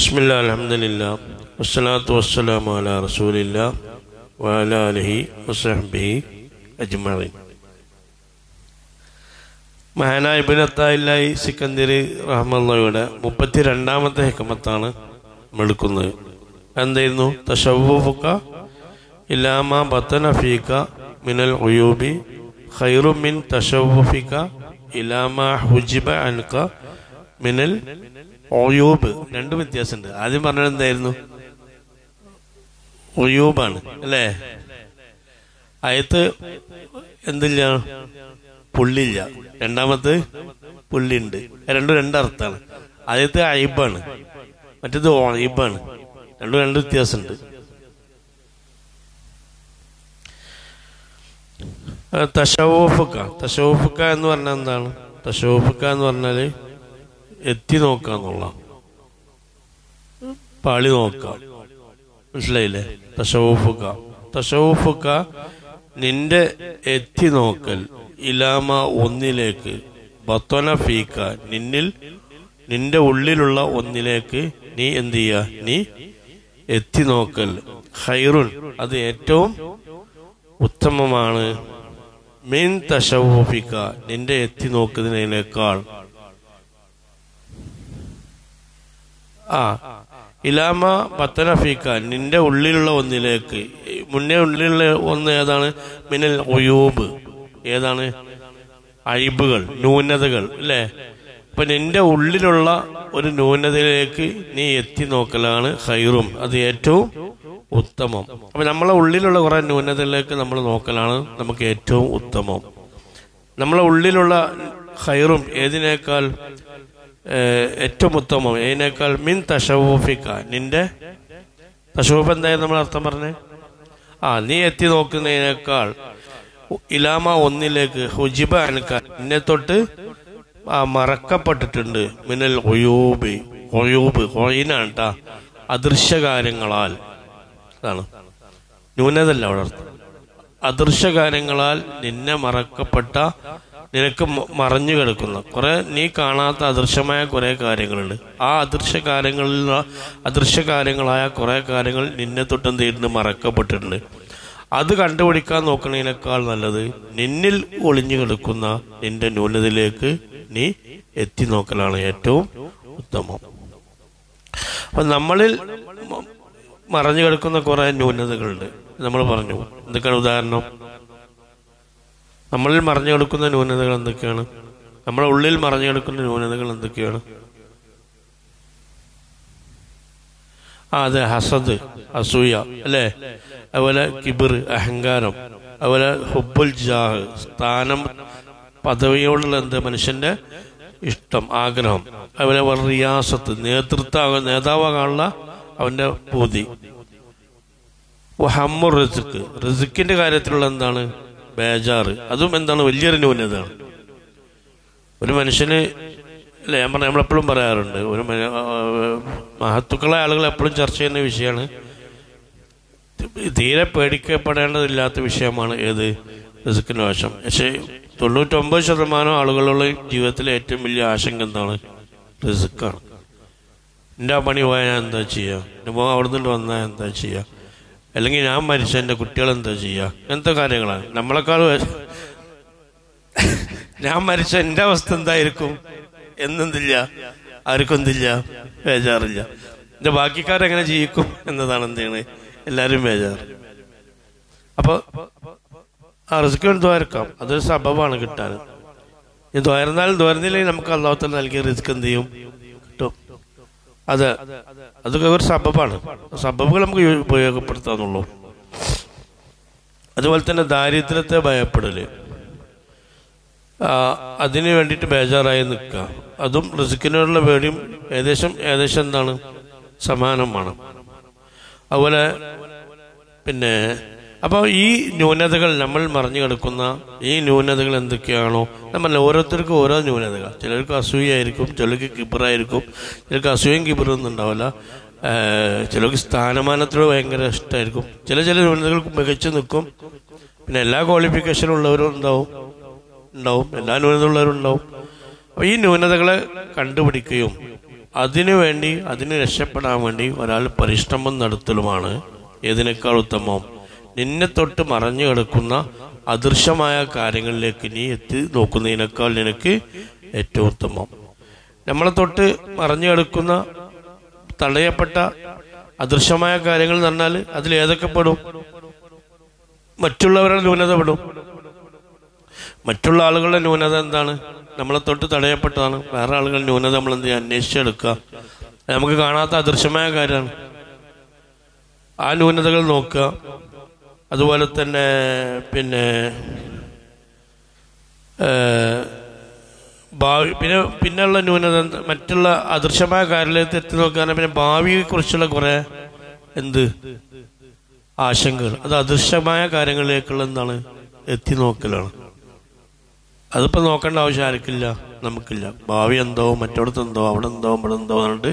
بسم الله الحمد لله والصلاة والسلام على رسول الله وعلى آله وصحبه أجمعين മഹാനായ ഇബിനത്തായി സിക്കന്ദിരി റഹ്മുള്ളയുടെ മുപ്പത്തി രണ്ടാമത്തെ ഹിക്കമത്താണ് നമ്മൾ എടുക്കുന്നത് എന്തായിരുന്നു തഷവുഫുക്ക ഇലാമ ബത്തന ഫീക്ക മിനൽ ഉയൂബി ഖൈറു മിൻ തഷവുഫിക്ക ഇലാമ ഹുജിബ അൻക മിനൽ ഒയൂബ് രണ്ട് വ്യത്യാസമുണ്ട് ആദ്യം പറഞ്ഞത് എന്തായിരുന്നു ഒയൂബാണ് അല്ലേ അയത്ത് എന്തില്ല പുള്ളില്ല രണ്ടാമത് പുള്ളിയുണ്ട് രണ്ടും രണ്ടർത്ഥമാണ് ആദ്യത്തെ അയിബാണ് മറ്റേത് ഒയിബാണ് രണ്ടും രണ്ട് വ്യത്യാസമുണ്ട് തഷവൂഫുക്ക തഷവൂഫുക്ക എന്ന് പറഞ്ഞാൽ എന്താണ് തഷവൂഫുക്ക എന്ന് പറഞ്ഞാല് എത്തി നോക്കുക എന്നുള്ള പാളി നോക്കുക മനസ്സിലായില്ലേ തഷവൂഫുക്ക തഷവൂഫുക്ക നിന്റെ എത്തി നോക്കൽ ഇലാമ ഒന്നിലേക്ക് ബത്തോന ഫീക്ക നിന്നിൽ നിന്റെ ഉള്ളിലുള്ള ഒന്നിലേക്ക് നീ എന്ത് ചെയ്യുക നീ എത്തി നോക്കൽ ഹൈറുൻ അത് ഏറ്റവും ഉത്തമമാണ് മീൻ തഷവൂഫിക്ക നിന്റെ എത്തി നോക്കുന്നതിനേക്കാൾ ആ ഇലാമ ബത്തനഫീക്ക നിന്റെ ഉള്ളിലുള്ള ഒന്നിലേക്ക് മുന്നേ ഉള്ളിലുള്ള ഒന്ന് ഏതാണ് മിനൽ ഒയൂബ് ഏതാണ് അഴിബുകൾ ന്യൂനതകൾ അല്ലേ അപ്പൊ നിന്റെ ഉള്ളിലുള്ള ഒരു ന്യൂനതയിലേക്ക് നീ എത്തി നോക്കലാണ് ഹൈറും അത് ഏറ്റവും ഉത്തമം അപ്പൊ നമ്മളെ ഉള്ളിലുള്ള കുറെ ന്യൂനതകളിലേക്ക് നമ്മൾ നോക്കലാണ് നമുക്ക് ഏറ്റവും ഉത്തമം നമ്മളെ ഉള്ളിലുള്ള ഹൈറും ഏതിനേക്കാൾ ഏറ്റവും ഉത്തമം ഏതിനേക്കാൾ മിൻ തഷവൂഫിക്ക നിന്റെ തഷവൂഫ് എന്തായാലും നമ്മൾ അർത്ഥം പറഞ്ഞേ ആ നീ എത്തി നോക്കുന്നതിനേക്കാൾ ഇലാമ ഒന്നിലേക്ക് ഹുജിബ അനക്ക നിന്നെ തൊട്ട് ആ മറക്കപ്പെട്ടിട്ടുണ്ട് മിനൽ ഒയൂബ് ഒയൂബ് ഒയിനാണ് കേട്ടാ അദൃശ്യകാര്യങ്ങളാൽ അതാണ് ന്യൂനതല്ല അവിടെ അർത്ഥം അദൃശ്യകാര്യങ്ങളാൽ നിന്നെ മറക്കപ്പെട്ട നിനക്ക് മറഞ്ഞു കിടക്കുന്ന കുറെ നീ കാണാത്ത അദൃശ്യമായ കുറെ കാര്യങ്ങളുണ്ട് ആ അദൃശ്യ കാര്യങ്ങളിൽ അദൃശ്യ കാര്യങ്ങളായ കുറെ കാര്യങ്ങൾ നിന്നെ തൊട്ടും തീർന്ന് മറക്കപ്പെട്ടിട്ടുണ്ട് അത് കണ്ടുപിടിക്കാൻ നോക്കുന്നതിനേക്കാൾ നല്ലത് നിന്നിൽ ഒളിഞ്ഞു കിടക്കുന്ന നിന്റെ ന്യൂനതയിലേക്ക് നീ എത്തി നോക്കലാണ് ഏറ്റവും ഉത്തമം അപ്പൊ നമ്മളിൽ മറഞ്ഞു കിടക്കുന്ന കുറെ ന്യൂനതകളുണ്ട് നമ്മൾ പറഞ്ഞു എന്തൊക്കെയാണ് ഉദാഹരണം നമ്മളിൽ മറഞ്ഞു കിടക്കുന്ന ന്യൂനതകൾ എന്തൊക്കെയാണ് നമ്മുടെ ഉള്ളിൽ മറഞ്ഞു കിടക്കുന്ന ന്യൂനതകൾ എന്തൊക്കെയാണ് ആ അതെ ഹസദ് അസൂയ അല്ലേ അതുപോലെ കിബിർ അഹങ്കാരം അതുപോലെ ഹുബുൽ ജാഹ് സ്ഥാനം പദവിയോടുള്ള എന്ത് മനുഷ്യന്റെ ഇഷ്ടം ആഗ്രഹം അതുപോലെ റിയാസത്ത് നേതൃത്വ നേതാവാകാനുള്ള അവന്റെ പൂതി ഹമ്മു റിസിക്ക് റിസിക്കിന്റെ കാര്യത്തിലുള്ള എന്താണ് ബേജാറ് അതും എന്താണ് വലിയൊരു ന്യൂനതയാണ് ഒരു മനുഷ്യന് അല്ലെ ഞാൻ പറഞ്ഞ നമ്മളെപ്പോഴും പറയാറുണ്ട് ഒരു മഹത്തുക്കളായ ആളുകൾ എപ്പോഴും ചർച്ച ചെയ്യുന്ന വിഷയമാണ് തീരെ പേടിക്കപ്പെടേണ്ടതില്ലാത്ത വിഷയമാണ് ഏത് റിസ്ക്കിന്റെ വശം പക്ഷേ തൊണ്ണൂറ്റൊമ്പത് ശതമാനം ആളുകളുള്ള ജീവിതത്തിലെ ഏറ്റവും വലിയ ആശങ്ക എന്താണ് റിസ്ക്കാണ് എൻ്റെ ആ പണി പോയാൽ ഞാൻ എന്താ ചെയ്യുക എൻ്റെ മോൻ അവിടെ നിന്ന് വന്നാൽ എന്താ ചെയ്യുക അല്ലെങ്കിൽ ഞാൻ മരിച്ച എൻ്റെ കുട്ടികൾ എന്താ ചെയ്യുക അങ്ങനത്തെ കാര്യങ്ങളാണ് നമ്മളെക്കാൾ ഞാൻ മരിച്ച എൻ്റെ അവസ്ഥ എന്തായിരിക്കും എന്നെന്തില്ല ആർക്കും എന്തില്ല ബേജാറില്ല എൻ്റെ ബാക്കിക്കാരെങ്ങനെ ജീവിക്കും എന്നതാണ് എന്താണ് എല്ലാവരും ബേജാറ് അപ്പൊ ആ റിസ്ക് ദ്വാരക്കാം അതൊരു സബബാണ് കിട്ടാൻ ഈ ദ്വാരന്നാൽ ദ്വാരന്നില്ലെങ്കിൽ നമുക്ക് അള്ളാഹത്തിൽ നൽകിയ റിസ്ക് എന്ത് ചെയ്യും കിട്ടും അതെ അതൊക്കെ ഒരു സബബാണ് സബബുകൾ നമുക്ക് ഉപയോഗപ്പെടുത്താന്നുള്ളൂ അതുപോലെ തന്നെ ദാരിദ്ര്യത്തെ ഭയപ്പെടല് അതിന് വേണ്ടിയിട്ട് ബേജാറായി നിൽക്കുക അതും റിസ്ക്കിനോടുള്ള പേടിയും ഏകദേശം ഏകദേശം എന്താണ് സമാനമാണ് അതുപോലെ പിന്നെ അപ്പോൾ ഈ ന്യൂനതകൾ നമ്മൾ മറിഞ്ഞു കിടക്കുന്ന ഈ ന്യൂനതകൾ എന്തൊക്കെയാണോ നമ്മൾ ഓരോരുത്തർക്കും ഓരോ ന്യൂനതകൾ ചിലർക്ക് അസൂയായിരിക്കും ചിലർക്ക് കിബറായിരിക്കും ചിലർക്ക് അസൂയം കിബറൊന്നും ഉണ്ടാവില്ല ചിലർക്ക് സ്ഥാനമാനത്തോട് ഭയങ്കര ഇഷ്ടമായിരിക്കും ചില ചില ന്യൂനതകൾക്ക് മികച്ചു നിൽക്കും പിന്നെ എല്ലാ ക്വാളിഫിക്കേഷനും ഉള്ളവരും ഉണ്ടാവും ഉണ്ടാവും എല്ലാ ന്യൂനതയുള്ളവരും ഉണ്ടാവും അപ്പോൾ ഈ ന്യൂനതകളെ കണ്ടുപിടിക്കുകയും അതിനു വേണ്ടി അതിന് രക്ഷപ്പെടാൻ വേണ്ടി ഒരാൾ പരിശ്രമം നടത്തലുമാണ് ഏതിനേക്കാൾ ഉത്തമം നിന്നെ തൊട്ട് മറഞ്ഞു കിടക്കുന്ന അദൃശ്യമായ കാര്യങ്ങളിലേക്ക് നീ എത്തി നോക്കുന്നതിനേക്കാൾ നിനക്ക് ഏറ്റവും ഉത്തമം നമ്മളെ തൊട്ട് മറഞ്ഞു കിടക്കുന്ന തടയപ്പെട്ട അദൃശ്യമായ കാര്യങ്ങൾ എന്ന് പറഞ്ഞാൽ അതിൽ ഏതൊക്കെ പെടും മറ്റുള്ളവരുടെ ന്യൂനത പെടും മറ്റുള്ള ആളുകളുടെ ന്യൂനത എന്താണ് നമ്മളെ തൊട്ട് തടയപ്പെട്ടതാണ് വേറെ ആളുകളുടെ ന്യൂനത നമ്മൾ എന്ത് ചെയ്യുക അന്വേഷിച്ചെടുക്കുക അത് നമുക്ക് കാണാത്ത അദൃശ്യമായ കാര്യമാണ് ആ ന്യൂനതകൾ നോക്കുക അതുപോലെ തന്നെ പിന്നെ ഏഹ്, ഭാവി പിന്നെ പിന്നെയുള്ള ന്യൂനത എന്ത്? മറ്റുള്ള അദൃശ്യമായ കാര്യത്തിലേക്ക് എത്തി നോക്കാൻ പിന്നെ ഭാവിയെ കുറിച്ചുള്ള കുറെ എന്ത് ആശങ്കകൾ അത് അദൃശ്യമായ കാര്യങ്ങളിലേക്കുള്ള എന്താണ് എത്തി നോക്കലാണ് അതിപ്പോ നോക്കേണ്ട ആവശ്യം ആർക്കില്ല നമുക്കില്ല ഭാവി എന്തോ മറ്റോടത്ത് എന്തോ അവിടെ എന്തോ ഇവിടെ എന്തോ പറഞ്ഞിട്ട്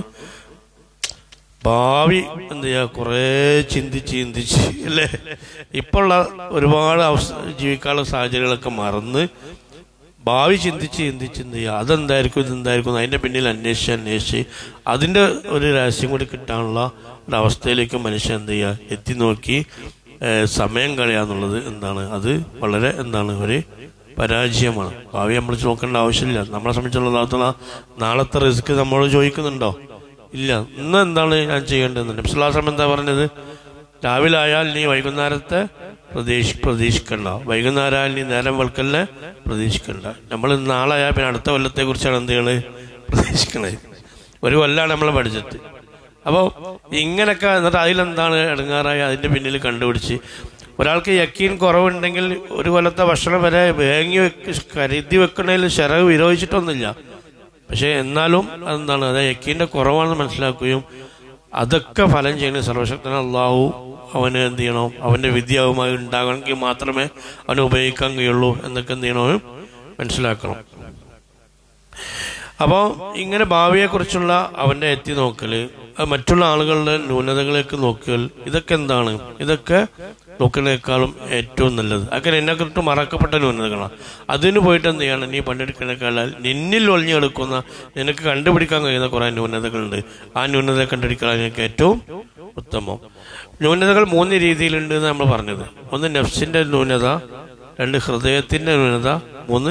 ഭാവി എന്ത് ചെയ്യാ കുറേ ചിന്തിച്ച് ചിന്തിച്ച് അല്ലേ ഇപ്പോഴുള്ള ഒരുപാട് അവസ്ഥ ജീവിക്കാനുള്ള സാഹചര്യങ്ങളൊക്കെ മറന്ന് ഭാവി ചിന്തിച്ച് ചിന്തിച്ച് എന്ത് ചെയ്യുക അതെന്തായിരിക്കും ഇതെന്തായിരിക്കും അതിന്റെ പിന്നിൽ അന്വേഷിച്ച് അന്വേഷിച്ച് അതിന്റെ ഒരു രഹസ്യം കൂടി കിട്ടാനുള്ള ഒരു അവസ്ഥയിലേക്ക് മനുഷ്യൻ എന്ത് ചെയ്യുക എത്തി നോക്കി ഏഹ്, സമയം കളയാന്നുള്ളത് എന്താണ് അത് വളരെ എന്താണ് ഒരു പരാജയമാണ് ഭാവി നമ്മൾ നോക്കേണ്ട ആവശ്യമില്ല നമ്മളെ സംബന്ധിച്ചുള്ള നാളത്തെ റിസ്ക് നമ്മളോട് ചോദിക്കുന്നുണ്ടോ ഇല്ല ഇന്ന് എന്താണ് ഞാൻ ചെയ്യേണ്ടത് നബ്സുല്ലാസ്ലം എന്താ പറഞ്ഞത് രാവിലെ ആയാൽ നീ വൈകുന്നേരത്തെ പ്രതീക്ഷ പ്രതീക്ഷിക്കണ്ട വൈകുന്നേരം ആയാൽ നീ നേരം വെളുക്കലിനെ പ്രതീക്ഷിക്കണ്ട നമ്മൾ നാളെ ആയാൽ പിന്നെ അടുത്ത കൊല്ലത്തെ കുറിച്ചാണ് എന്ത് ചെയ്യണത് പ്രതീക്ഷിക്കണത് ഒരു കൊല്ലാണ് നമ്മളെ ബഡ്ജറ്റ് അപ്പോൾ ഇങ്ങനൊക്കെ എന്നിട്ട് അതിലെന്താണ് ഇടങ്ങാറായി അതിന്റെ പിന്നിൽ കണ്ടുപിടിച്ച് ഒരാൾക്ക് യക്കീൻ കുറവുണ്ടെങ്കിൽ ഒരു കൊല്ലത്തെ ഭക്ഷണം വരെ വേങ്ങി വെക്ക് കരുതി വെക്കണതിൽ ചിറക് വിരോധിച്ചിട്ടൊന്നുമില്ല പക്ഷെ എന്നാലും അതെന്താണ് അത് യക്കീന്റെ കുറവാണെന്ന് മനസ്സിലാക്കുകയും അതൊക്കെ ഫലം ചെയ്യുന്ന സർവശക്തന അള്ളാഹു അവന് എന്ത് ചെയ്യണം അവന്റെ വിദ്യാവുമായി ഉണ്ടാകണമെങ്കിൽ മാത്രമേ അവന് ഉപയോഗിക്കാൻ കഴിയുള്ളൂ എന്നൊക്കെ എന്ത് ചെയ്യണം മനസ്സിലാക്കണം അപ്പോൾ ഇങ്ങനെ ഭാവിയെക്കുറിച്ചുള്ള അവന്റെ എത്തി നോക്കല് അത് മറ്റുള്ള ആളുകളുടെ ന്യൂനതകളേക്ക് നോക്കൽ ഇതൊക്കെ എന്താണ് ഇതൊക്കെ നോക്കുന്നതിനേക്കാളും ഏറ്റവും നല്ലത് അങ്ങനെ എന്നെ കുറിച്ച് മറക്കപ്പെട്ട ന്യൂനതകളാണ് അതിന് പോയിട്ട് എന്ത് ചെയ്യണം നീ പണ്ടെടുക്കുന്നേക്കാൾ നിന്നിൽ ഒളിഞ്ഞു കിടക്കുന്ന നിനക്ക് കണ്ടുപിടിക്കാൻ കഴിയുന്ന കുറെ ന്യൂനതകളുണ്ട് ആ ന്യൂനത കണ്ടുപിടിക്കാൻ നിനക്ക് ഏറ്റവും ഉത്തമം ന്യൂനതകൾ മൂന്ന് രീതിയിലുണ്ട് എന്ന് നമ്മൾ പറഞ്ഞത് ഒന്ന് നെഫ്സിന്റെ ന്യൂനത രണ്ട് ഹൃദയത്തിന്റെ ന്യൂനത മൂന്ന്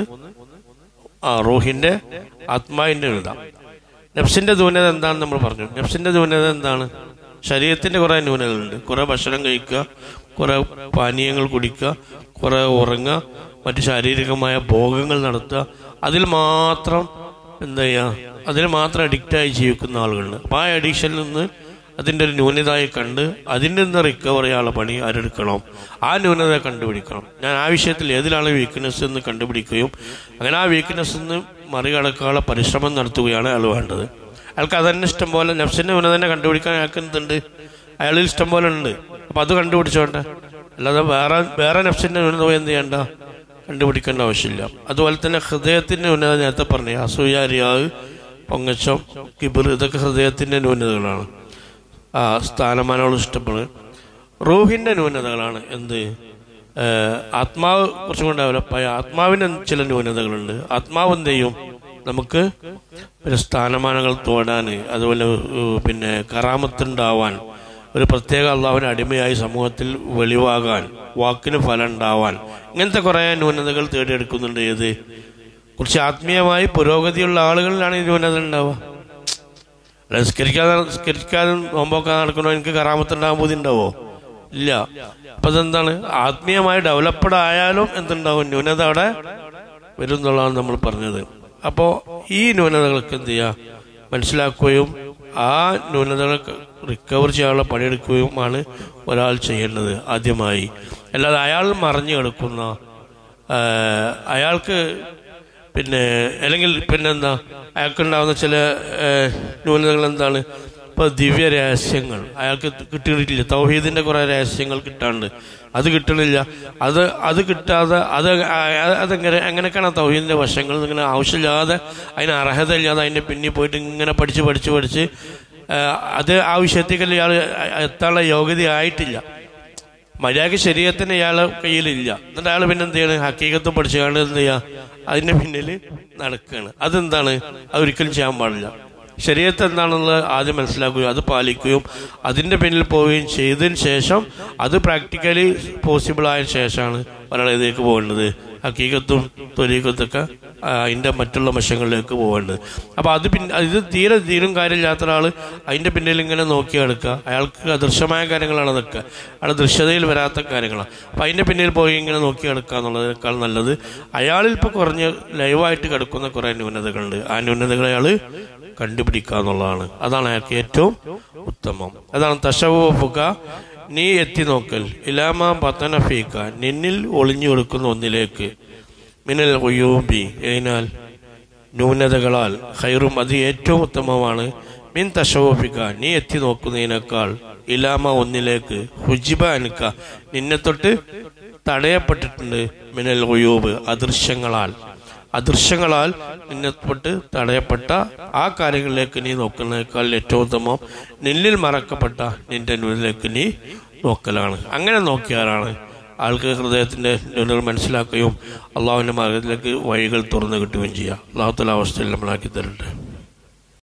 ആ റൂഹിന്റെ ആത്മാവിന്റെ ന്യൂനത നഫ്സിന്റെ ന്യൂനത എന്താണെന്ന് നമ്മൾ പറഞ്ഞു നഫ്സിന്റെ ന്യൂനത എന്താണ് ശരീരത്തിന്റെ കുറെ ന്യൂനതകളുണ്ട് കുറെ ഭക്ഷണം കഴിക്കുക കുറെ പാനീയങ്ങൾ കുടിക്കുക കുറെ ഉറങ്ങുക മറ്റു ശാരീരികമായ ഭോഗങ്ങൾ നടത്തുക അതിൽ മാത്രം എന്താ ചെയ്യുക അതിൽ മാത്രം അഡിക്റ്റായി ജീവിക്കുന്ന ആളുകളുണ്ട് അപ്പൊ ആ അഡിക്ഷനിൽ നിന്ന് അതിന്റെ ഒരു ന്യൂനതയായി കണ്ട് അതിൻ്റെ നിന്ന് റിക്കവർ ചെയ്യാനുള്ള പണി ആരെടുക്കണം ആ ന്യൂനത കണ്ടുപിടിക്കണം ഞാൻ ആ വിഷയത്തിൽ ഏതിലാണ് വീക്ക്നെസ് എന്ന് കണ്ടുപിടിക്കുകയും അങ്ങനെ ആ വീക്ക്നെസ് നിന്ന് മറികടക്കാനുള്ള പരിശ്രമം നടത്തുകയാണ് അയാൾ വേണ്ടത് അയാൾക്ക് അതന്നെ ഇഷ്ടം പോലെ നെഫ്സിന്റെ ന്യൂനതനെ കണ്ടുപിടിക്കാൻ അയാൾക്ക് എന്തുണ്ട് അയാളിൽ ഇഷ്ടം പോലെ ഉണ്ട് അപ്പൊ അത് കണ്ടുപിടിച്ചോട്ടെ അല്ലാതെ വേറെ വേറെ നെഫ്സിന്റെ ന്യൂനത പോയി എന്ത് ചെയ്യണ്ട കണ്ടുപിടിക്കേണ്ട ആവശ്യമില്ല അതുപോലെ തന്നെ ഹൃദയത്തിന്റെ ന്യൂനത നേരത്തെ പറഞ്ഞു അസൂയാരിയാവ് പൊങ്ങച്ചം കിബിർ ഇതൊക്കെ ഹൃദയത്തിന്റെ ന്യൂനതകളാണ് ആ സ്ഥാനമാനങ്ങൾ ഇഷ്ടപ്പെടുന്നത് റൂഹിന്റെ ന്യൂനതകളാണ് എന്ത് ഏഹ് ആത്മാവ് കുറച്ചും കൂടെ ഡെവലപ്പായ ആത്മാവിന് ചില ന്യൂനതകളുണ്ട് ആത്മാവ് എന്ത് ചെയ്യും നമുക്ക് പിന്നെ സ്ഥാനമാനങ്ങൾ തോടാൻ അതുപോലെ ഏഹ് പിന്നെ കറാമത്തുണ്ടാവാൻ ഒരു പ്രത്യേക അള്ളാഹുവിന് അടിമയായി സമൂഹത്തിൽ വെളിവാകാൻ വാക്കിന് ഫലം ഉണ്ടാവാൻ ഇങ്ങനത്തെ കുറെ ന്യൂനതകൾ തേടിയെടുക്കുന്നുണ്ട് ഏത് കുറച്ച് ആത്മീയമായി പുരോഗതിയുള്ള ആളുകളിലാണ് ഈ ന്യൂനത ഉണ്ടാവുക അല്ല നിസ്കരിക്കാതെ നിസ്കരിക്കാനും നോമ്പൊക്കെ നടക്കണോ എനിക്ക് കറാമത്തുണ്ടാകാൻ ബുദ്ധി ഉണ്ടാവോ ഇല്ല അപ്പൊ അതെന്താണ് ആത്മീയമായി ഡെവലപ്ഡ് ആയാലും എന്തുണ്ടാവും ന്യൂനത അവിടെ വരും എന്നുള്ളതാണ് നമ്മൾ പറഞ്ഞത് അപ്പോ ഈ ന്യൂനതകൾക്ക് എന്ത് ചെയ്യുക മനസ്സിലാക്കുകയും ആ ന്യൂനതകൾ റിക്കവർ ചെയ്യാനുള്ള പണിയെടുക്കുകയുമാണ് ഒരാൾ ചെയ്യേണ്ടത് ആദ്യമായി അല്ലാതെ അയാൾ മറിഞ്ഞു കിടക്കുന്ന ആ, അയാൾക്ക് പിന്നെ അല്ലെങ്കിൽ പിന്നെന്താ അയാൾക്കുണ്ടാവുന്ന ചില ഏഹ്, ന്യൂനതകൾ എന്താണ് ഇപ്പൊ ദിവ്യ രഹസ്യങ്ങൾ അയാൾക്ക് കിട്ടിയിട്ടില്ല തൗഹീദിന്റെ കുറെ രഹസ്യങ്ങൾ കിട്ടാണ്ട് അത് കിട്ടണില്ല അത് അത് കിട്ടാതെ അത് ആ- അതെങ്ങനെ എങ്ങനെയൊക്കെയാണ് ആ തൗഹീദിന്റെ വശങ്ങൾ ഇങ്ങനെ ആവശ്യമില്ലാതെ അതിന് അർഹത ഇല്ലാതെ അതിന്റെ പിന്നിൽ പോയിട്ട് ഇങ്ങനെ പഠിച്ച് പഠിച്ച് പഠിച്ച് ഏഹ്, അത് ആ വിഷയത്തേക്ക് ഇയാൾ എത്താനുള്ള യോഗ്യത ആയിട്ടില്ല മര്യാദക്ക് ശരീരത്തിന് ഇയാളെ കയ്യിലില്ല എന്നിട്ട് അയാൾ പിന്നെ എന്ത് ചെയ്യണം ഹക്കീകത്തും പഠിച്ചുകൊണ്ട് എന്ത് ചെയ്യാ അതിന്റെ പിന്നിൽ നടക്കുകയാണ് അതെന്താണ് അത് ഒരിക്കലും ചെയ്യാൻ പാടില്ല ശരീരത്ത് എന്താണെന്നുള്ളത് ആദ്യം മനസ്സിലാക്കുകയും അത് പാലിക്കുകയും അതിൻ്റെ പിന്നിൽ പോവുകയും ചെയ്തതിന് ശേഷം അത് പ്രാക്ടിക്കലി പോസിബിൾ ആയ ശേഷമാണ് ഒരാൾ ഇതിലേക്ക് പോകേണ്ടത് ഹക്കീകത്തും തൊലീകത്തൊക്കെ അതിൻ്റെ മറ്റുള്ള വശങ്ങളിലേക്ക് പോകേണ്ടത് അപ്പോൾ അത് പിന്നെ ഇത് തീരെ തീരും കാര്യമില്ലാത്ത ഒരാൾ അതിൻ്റെ പിന്നിൽ ഇങ്ങനെ നോക്കി എടുക്കുക അയാൾക്ക് അദൃശ്യമായ കാര്യങ്ങളാണ് നിൽക്കുക അയാൾ ദൃശ്യതയിൽ വരാത്ത കാര്യങ്ങളാണ് അപ്പോൾ അതിൻ്റെ പിന്നിൽ പോയി ഇങ്ങനെ നോക്കി എടുക്കുക എന്നുള്ളതിനേക്കാൾ നല്ലത് അയാളിൽ ഇപ്പോൾ കുറഞ്ഞ് ലൈവായിട്ട് കിടക്കുന്ന കുറേ ന്യൂനതകളുണ്ട് ആ ന്യൂനതകൾ അയാൾ കണ്ടുപിടിക്കുക എന്നുള്ളതാണ് അതാണ് അയാൾക്ക് ഏറ്റവും ഉത്തമം അതാണ് തശവുക നീ എത്തി നോക്കൽ ഇലാമ പത്തന ഫീക്ക നിന്നിൽ ഒളിഞ്ഞു കൊടുക്കുന്ന ഒന്നിലേക്ക് മിനൽ ഒയ്യൂബി ഏനാൽ ന്യൂനതകളാൽ ഹൈറും അത് ഏറ്റവും ഉത്തമമാണ് മിൻ തശവോഫിക്ക നീ എത്തി നോക്കുന്നതിനേക്കാൾ ഇലാമ ഒന്നിലേക്ക് ഹുജിബ അനുക്ക നിന്നെ തൊട്ട് തടയപ്പെട്ടിട്ടുണ്ട് മിനൽ ഒയ്യൂബ് അദൃശ്യങ്ങളാൽ അദൃശ്യങ്ങളാൽ നിന്നെ തൊട്ട് തടയപ്പെട്ട ആ കാര്യങ്ങളിലേക്ക് നീ നോക്കുന്നതിനേക്കാൾ ഏറ്റവും ഉത്തമം നിന്നിൽ മറക്കപ്പെട്ട നിന്റെ ന്യൂനിലേക്ക് നീ നോക്കലാണ് അങ്ങനെ നോക്കിയാലാണ് ആൾക്ക് ഹൃദയത്തിന്റെ ന്യൂനൽ മനസ്സിലാക്കുകയും അള്ളാഹുവിന്റെ മാർഗത്തിലേക്ക് വഴികൾ തുറന്നു കിട്ടുകയും ചെയ്യുക അള്ളാഹുത്തല അവസ്ഥയിൽ നമ്മളാക്കി തരട്ടെ